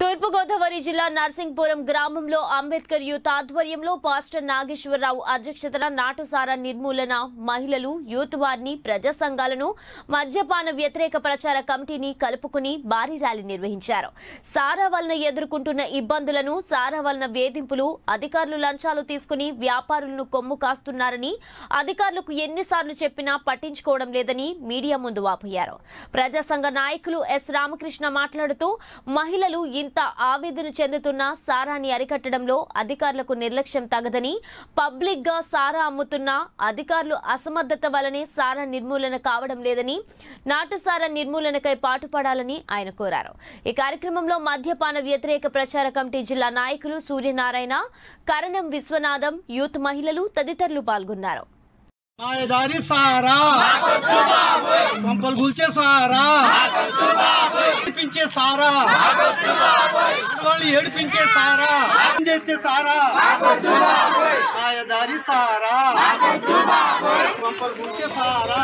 తూర్పుగోదావరి జిల్లా నర్సింగ్పురం గ్రామంలో అంబేద్కర్ యూత్ ఆధ్వర్యంలో పాస్టర్ నాగేశ్వరరావు అధ్యక్షతన నాటుసారా నిర్మూలన మహిళలు యూత్ వారిని ప్రజా సంఘాలను మద్యపాన వ్యతిరేక ప్రచార కమిటీని కలుపుకుని భారీ ర్యాలీ నిర్వహించారు సారా వలన ఎదుర్కొంటున్న ఇబ్బందులను సారా వలన వేధింపులు అధికారులు లంచాలు తీసుకుని వ్యాపారులను కొమ్ము కాస్తున్నారని అధికారులకు ఎన్నిసార్లు చెప్పినా పట్టించుకోవడం లేదని మీడియా ముందు వాపోయారు ప్రజా సంఘ నాయకులు ఎస్ రామకృష్ణ మాట్లాడుతూ మహిళలు ఇంత ఆవేదన చెందుతున్న సారాన్ని అరికట్టడంలో అధికారులకు నిర్లక్ష్యం తగదని పబ్లిక్ గా సారా అమ్ముతున్న అధికారులు అసమర్థత వలనే సారా నిర్మూలన కావడం లేదని నాటు సారా నిర్మూలనకై పాటుపడాలని ఆయన కోరారు ఈ కార్యక్రమంలో మద్యపాన వ్యతిరేక ప్రచార కమిటీ జిల్లా నాయకులు సూర్యనారాయణ కరణం విశ్వనాథం యూత్ మహిళలు తదితరులు పాల్గొన్నారు మాయదారి సారా కొంపలు కూల్చే సారా ఏడిపించే సారా వాళ్ళు ఏడిపించే సారా ఏం చేస్తే సారా మాయదారి సారా కొంపలు కూల్చే సారా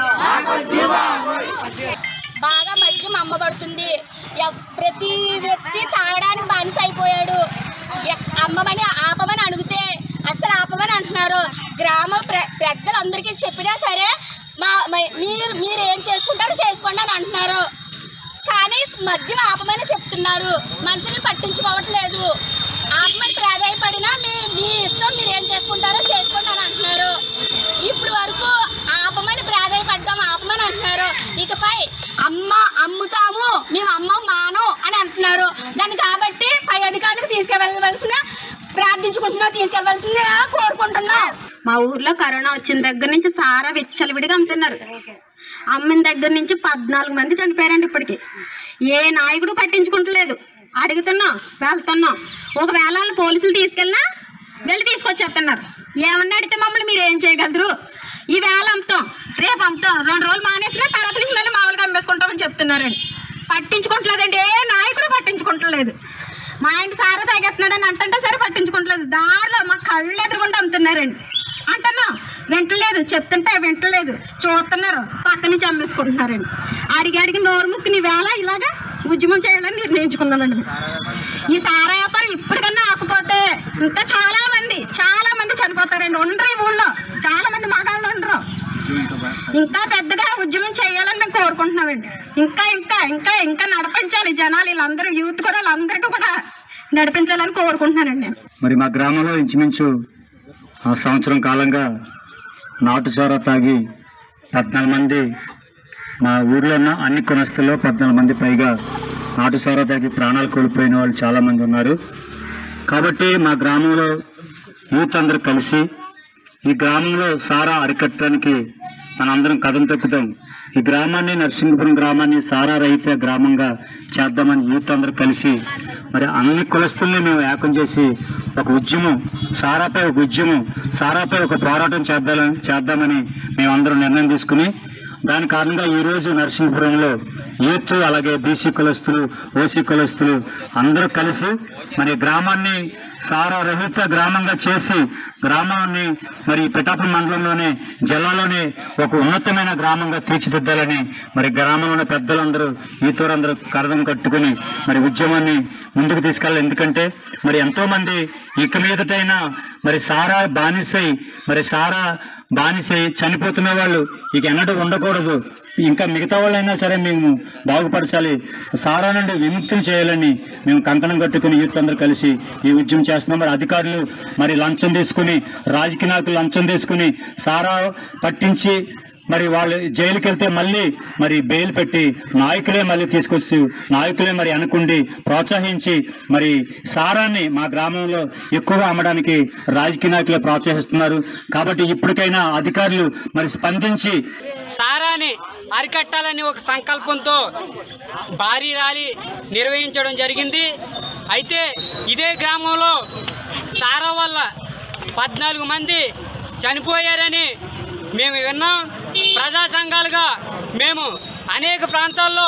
బాగా మద్యం అమ్మబడుతుంది ఎవ్- ప్రతి వ్యక్తి తాగడానికి బానిస అయిపోయాడు ఎక్- అమ్మమని ఆపమని అడిగితే అసలు ఆపమని అంటున్నారు గ్రామ ప్ర పెద్దలందరికీ చెప్పినా సరే మా మ- మీరు మీరు ఏం చేసుకుంటారో చేసుకోండి అని అంటున్నారు కానీ మద్యం ఆపమని చెప్తున్నారు మనుషులు పట్టించుకోవట్లేదు ఆపమని ప్రాధాయపడినా మీ మీ ఇష్టం మీరు ఏం చేసుకుంటారో చేసుకోండి అని అంటున్నారు ఇప్పుడు వరకు ఆపమని ప్రాధాయపడ్డాం ఆపమని అంటున్నారు ఇకపై అమ్మ అమ్ముతాము మేము అమ్మ మాను అని అంటున్నారు దాన్ని కాబట్టి పై అధికారులకు తీసుకెళ్ళవలసిన ప్రార్థించుకుంటున్నా తీసుకెళ్లవలసిందిగా కోరుకుంటున్నాం మా ఊర్లో కరోనా వచ్చిన దగ్గర నుంచి సారా విచ్చలవిడిగా అమ్ముతున్నారు అమ్మిన దగ్గర నుంచి పద్నాలుగు మంది చనిపోయారండి ఇప్పటికి ఏ నాయకుడు పట్టించుకుంటలేదు అడుగుతున్నాం వెళ్తున్నాం ఒకవేళ వాళ్ళు పోలీసులు తీసుకెళ్ళినా వెళ్ళి తీసుకొచ్చేస్తున్నారు ఏమన్నా అడిగితే మమ్మల్ని మీరు ఏం చేయగలరు ఈ వేళ అమ్ముతాం రేపు అమ్ముతాం రెండు రోజులు మానేసినా తర్వాత నుంచి మళ్ళీ మామూలుగా అమ్మేసుకుంటామని చెప్తున్నారండి పట్టించుకుంటలేదండి ఏ నాయకుడు పట్టించుకుంటలేదు మా ఆయన సారా తాగేస్తున్నాడని అంటుంటే సరే పట్టించుకుంటలేదు దారిలో మా కళ్ళు ఎదురుకుండా అమ్ముతున్నారండి అంటున్నాం వింటలేదు చెప్తుంటే వింటలేదు చూస్తున్నారు పక్క నుంచి అమ్మేసుకుంటున్నారండి అడిగి అడిగి నోరు మూసుకుని వేళ ఇలాగా ఉద్యమం చేయాలని నిర్ణయించుకున్నానండి ఈ సారా వ్యాపారం ఇప్పటికన్నా ఆకపోతే ఇంకా చాలా మంది చాలా మంది చనిపోతారండి ఉండరు ఈ ఊళ్ళో చాలా మంది మగాళ్ళు ఉండరు ఇంకా పెద్దగా ఉద్యమం చేయాలని మేము కోరుకుంటున్నామండి ఇంకా ఇంకా ఇంకా ఇంకా నడిపించాలి జనాలు వీళ్ళందరూ యూత్ కూడా వీళ్ళందరికీ కూడా నడిపించాలని కోరుకుంటున్నానండి నేను మరి మా గ్రామంలో ఇంచుమించు ఆ సంవత్సరం కాలంగా నాటు చోర తాగి పద్నాలుగు మంది మా ఊర్లో ఉన్న అన్ని కునస్తుల్లో పద్నాలుగు మంది పైగా నాటు చోర తాగి ప్రాణాలు కోల్పోయిన వాళ్ళు చాలామంది ఉన్నారు కాబట్టి మా గ్రామంలో యూత్ అందరూ కలిసి ఈ గ్రామంలో సారా అరికట్టడానికి మనందరం కథం తొక్కుతాం ఈ గ్రామాన్ని నరసింహపురం గ్రామాన్ని సారా రహిత గ్రామంగా చేద్దామని యూత్ అందరూ కలిసి మరి అన్ని కులస్తుల్ని మేము ఏకం చేసి ఒక ఉద్యమం సారాపై ఒక ఉద్యమం సారాపై ఒక పోరాటం చేద్దామని చేద్దామని మేమందరం నిర్ణయం తీసుకుని దాని కారణంగా ఈరోజు నరసింహపురంలో యూత్ అలాగే బీసీ కులస్తులు ఓసీ కులస్తులు అందరూ కలిసి మరి గ్రామాన్ని సారా రహిత గ్రామంగా చేసి గ్రామాన్ని మరి పిఠాపురం మండలంలోనే జిల్లాలోనే ఒక ఉన్నతమైన గ్రామంగా తీర్చిదిద్దాలని మరి గ్రామంలోని పెద్దలందరూ ఈతూరందరూ కరదం కట్టుకుని మరి ఉద్యమాన్ని ముందుకు తీసుకెళ్ళాలి ఎందుకంటే మరి ఎంతో మంది ఇక మీదటైనా మరి సారా బానిసై మరి సారా బానిసై చనిపోతున్న వాళ్ళు ఇక ఎన్నడూ ఉండకూడదు ఇంకా మిగతా వాళ్ళైనా సరే మేము బాగుపరచాలి సారా నుండి విముక్తం చేయాలని మేము కంకణం కట్టుకుని యూత్ అందరూ కలిసి ఈ ఉద్యమం చేస్తున్నాం మరి అధికారులు మరి లంచం తీసుకుని రాజకీయ నాయకులు లంచం తీసుకుని సారా పట్టించి మరి వాళ్ళు జైలుకి వెళ్తే మళ్ళీ మరి బెయిల్ పెట్టి నాయకులే మళ్ళీ తీసుకొచ్చి నాయకులే మరి అనుకుండి ప్రోత్సహించి మరి సారాన్ని మా గ్రామంలో ఎక్కువగా అమ్మడానికి రాజకీయ నాయకులే ప్రోత్సహిస్తున్నారు కాబట్టి ఇప్పటికైనా అధికారులు మరి స్పందించి సారాని అరికట్టాలని ఒక సంకల్పంతో భారీ ర్యాలీ నిర్వహించడం జరిగింది అయితే ఇదే గ్రామంలో సారా వల్ల పద్నాలుగు మంది చనిపోయారని మేము విన్నాం ప్రజా సంఘాలుగా మేము అనేక ప్రాంతాల్లో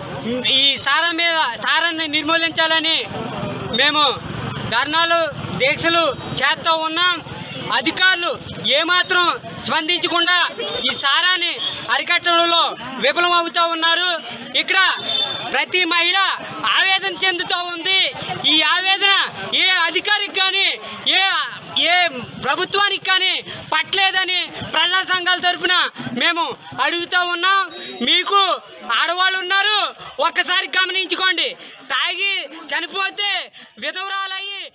ఈ సారా మీద సారాన్ని నిర్మూలించాలని మేము ధర్నాలు దీక్షలు చేస్తూ ఉన్నాం అధికారులు ఏమాత్రం స్పందించకుండా ఈ సారాన్ని అరికట్టడంలో విఫలమవుతూ ఉన్నారు ఇక్కడ ప్రతి మహిళ ఆవేదన చెందుతూ ఉంది ప్రభుత్వానికి కానీ పట్టలేదని ప్రజా సంఘాల తరఫున మేము అడుగుతూ ఉన్నాం మీకు ఆడవాళ్ళు ఉన్నారు ఒక్కసారి గమనించుకోండి తాగి చనిపోతే విధవరాలయ్యి